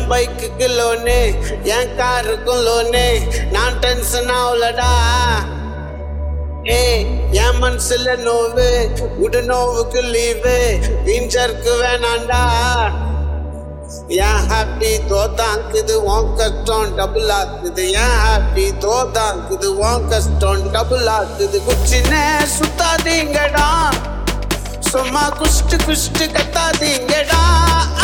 பைக்குக்கு லோனு என் காருக்கும் லோனு நான் டென்ஷன் ஆகலடா ஏய் என் மனசுல நோவு உடு நோவுக்கு லீவு இன்ஜருக்கு வேணாண்டா என் ஹாப்பி தோதாக்குது உன் கஷ்டம் டபுள் ஆக்குது என் ஹாப்பி தோதாக்குது உன் கஷ்டம் டபுள் ஆக்குது குச்சினே சுத்தாதீங்கடா சும்மா குஷ்டு குஷ்டு கத்தாதீங்கடா